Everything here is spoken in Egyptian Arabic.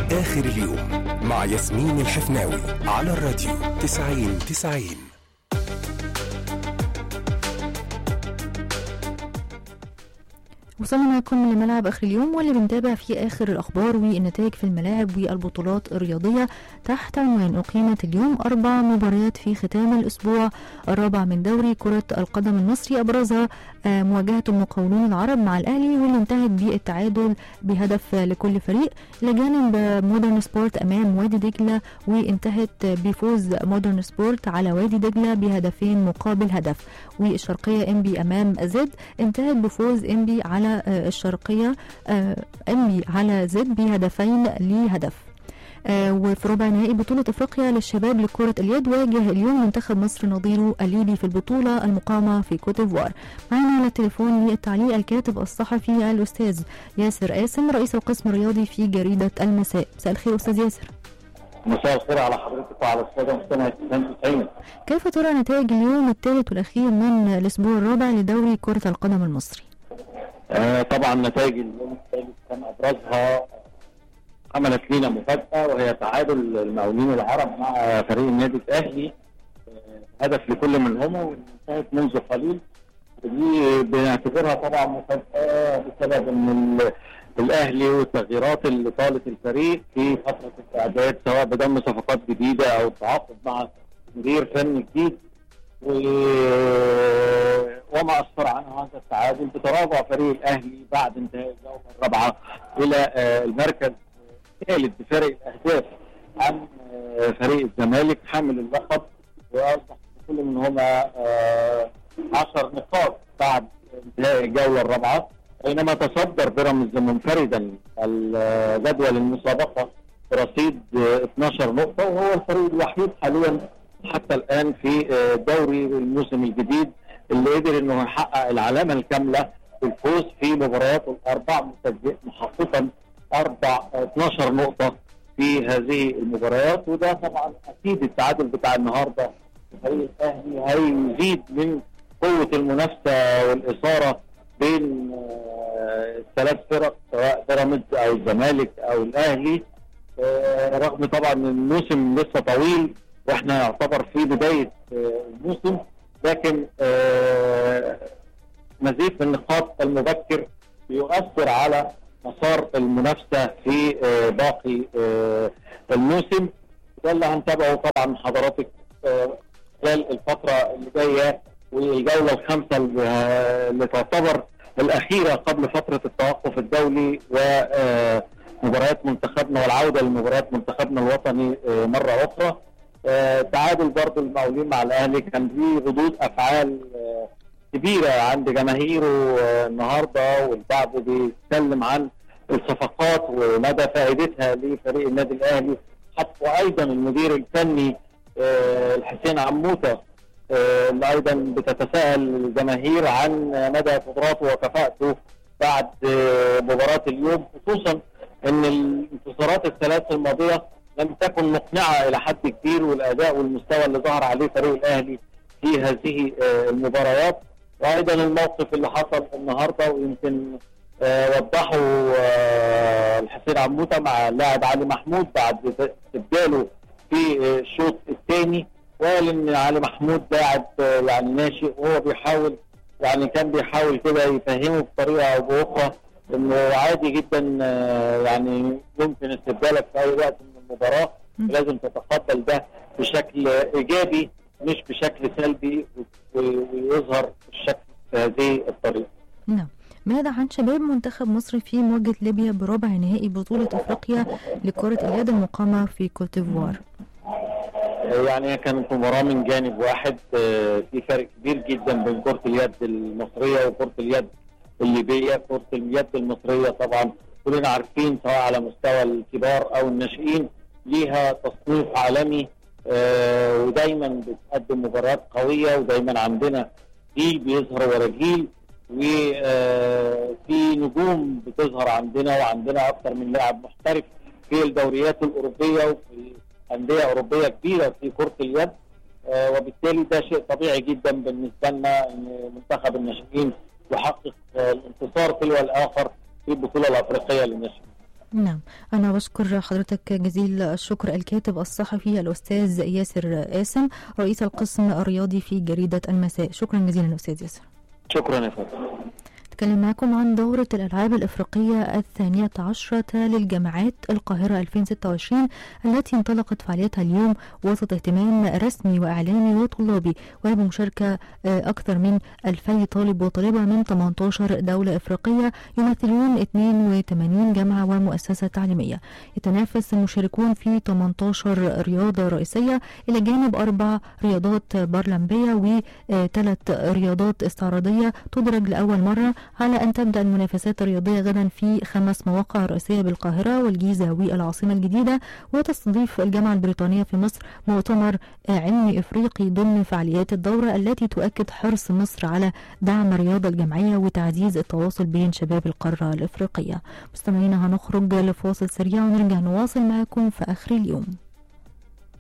آخر اليوم مع ياسمين الحفناوي على الراديو 90 90 وصلنا معكم لملعب اخر اليوم واللي بنتابع فيه اخر الاخبار والنتائج في الملاعب والبطولات الرياضيه تحت عنوان اقيمت اليوم اربع مباريات في ختام الاسبوع الرابع من دوري كره القدم المصري ابرزها آه، مواجهه المقاولون العرب مع الاهلي واللي انتهت بالتعادل بهدف لكل فريق الى جانب مودرن سبورت امام وادي دجله وانتهت بفوز مودرن سبورت على وادي دجله بهدفين مقابل هدف والشرقيه انبي امام زد انتهت بفوز انبي على آه، الشرقيه آه، انبي على زد بهدفين لهدف آه، وفي ربع نهائي بطولة افريقيا للشباب لكرة اليد واجه اليوم منتخب مصر نظيره الليبي في البطولة المقامة في كوت ديفوار. معنا على التليفون للتعليق الكاتب الصحفي الاستاذ ياسر قاسم رئيس القسم الرياضي في جريدة المساء. مساء الخير استاذ ياسر. مساء الخير على حضرتك وعلى الساده مستمعي 92 كيف ترى نتائج اليوم الثالث والاخير من الاسبوع الرابع لدوري كرة القدم المصري؟ آه طبعا نتائج اليوم الثالث كان ابرزها عملت لينا مفاجاه وهي تعادل المقاولين العرب مع فريق النادي الاهلي آه هدف لكل منهما وانتهت منذ قليل ودي بنعتبرها طبعا مفاجاه بسبب ان ال- الاهلي والتغييرات اللي طالت الفريق في فتره الاعداد سواء بضم صفقات جديده او التعاقد مع مدير فني جديد و- وما اسفر عن هذا التعادل بتراجع فريق الاهلي بعد انتهاء الجوله الرابعه الى آه، المركز الثالث بفارق الاهداف عن آه، فريق الزمالك حامل اللقب واصبح كل منهما 10 نقاط بعد انتهاء الجوله الرابعه بينما تصدر بيراميدز منفردا الجدول المسابقه برصيد آه، 12 نقطه وهو الفريق الوحيد حاليا حتى الان في آه، دوري الموسم الجديد اللي قدر انه يحقق العلامه الكامله بالفوز في مبارياته الاربع مسجل محققا اربع آه، 12 نقطه في هذه المباريات وده طبعا اكيد التعادل بتاع النهارده فريق الاهلي هيزيد من قوه المنافسه والاثاره بين آه، الثلاث فرق سواء بيراميدز او الزمالك او الاهلي آه، رغم طبعا ان الموسم لسه طويل واحنا يعتبر في بدايه آه، الموسم لكن آه، مزيد من النقاط المبكر يؤثر على مسار المنافسه في آه، باقي آه، الموسم ده اللي هنتابعه طبعا من حضراتك آه، خلال الفتره اللي جايه والجوله الخامسه اللي اللي تعتبر الاخيره قبل فتره التوقف الدولي ومباريات منتخبنا والعوده لمباريات منتخبنا الوطني آه، مره اخرى آه، تعادل برضه المقاولين مع الاهلي كان ليه ردود افعال آه، كبيره عند جماهيره آه، النهارده والبعض بيتكلم عن الصفقات ومدى فائدتها لفريق النادي الاهلي حتى وايضا المدير الفني آه، الحسين عموته آه، اللي ايضا بتتساءل الجماهير عن مدى قدراته وكفاءته بعد آه، مباراه اليوم خصوصا ان الانتصارات الثلاث الماضيه لم تكن مقنعه الى حد كبير والاداء والمستوى اللي ظهر عليه فريق الاهلي في هذه آه، المباريات وايضا الموقف اللي حصل النهارده ويمكن آه، وضحه آه، الحسين عموته مع اللاعب علي محمود بعد استبداله في آه، الشوط الثاني وقال ان علي محمود لاعب آه، يعني ناشئ وهو بيحاول يعني كان بيحاول كده يفهمه بطريقه او باخرى انه عادي جدا آه، يعني يمكن استبدالك في اي وقت من المباراه مم. لازم تتقبل ده بشكل ايجابي مش بشكل سلبي و- و- ويظهر الشكل في هذه الطريقه. نعم ماذا عن شباب منتخب مصر في مواجهة ليبيا بربع نهائي بطولة افريقيا لكرة اليد المقامة في كوت ديفوار؟ يعني كانت مباراة من جانب واحد آه، في فرق كبير جدا بين كرة اليد المصرية وكرة اليد الليبية كرة اليد المصرية طبعا كلنا عارفين سواء على مستوى الكبار أو الناشئين ليها تصنيف عالمي آه، ودايما بتقدم مباريات قوية ودايما عندنا جيل بيظهر ورا جيل وفي نجوم بتظهر عندنا وعندنا أكثر من لاعب محترف في الدوريات الأوروبية وفي أندية أوروبية كبيرة في كرة اليد آه، وبالتالي ده شيء طبيعي جدا بالنسبة لنا أن منتخب الناشئين يحقق آه، الانتصار تلو الآخر في البطولة الأفريقية للناشئين نعم أنا بشكر حضرتك جزيل الشكر الكاتب الصحفي الأستاذ ياسر قاسم رئيس القسم الرياضي في جريدة المساء شكرا جزيلا أستاذ ياسر شكرا يا فندم نتكلم معكم عن دورة الألعاب الإفريقية الثانية عشرة للجامعات القاهرة 2026 التي انطلقت فعاليتها اليوم وسط اهتمام رسمي وإعلامي وطلابي وبمشاركة أكثر من 2000 طالب وطالبة من 18 دولة إفريقية يمثلون 82 جامعة ومؤسسة تعليمية يتنافس المشاركون في 18 رياضة رئيسية إلى جانب أربع رياضات بارلمبية وثلاث رياضات استعراضية تدرج لأول مرة على أن تبدأ المنافسات الرياضية غدا في خمس مواقع رئيسية بالقاهرة والجيزة والعاصمة الجديدة وتستضيف الجامعة البريطانية في مصر مؤتمر علمي إفريقي ضمن فعاليات الدورة التي تؤكد حرص مصر على دعم الرياضة الجماعية وتعزيز التواصل بين شباب القارة الإفريقية مستمعينا هنخرج لفاصل سريع ونرجع نواصل معكم في آخر اليوم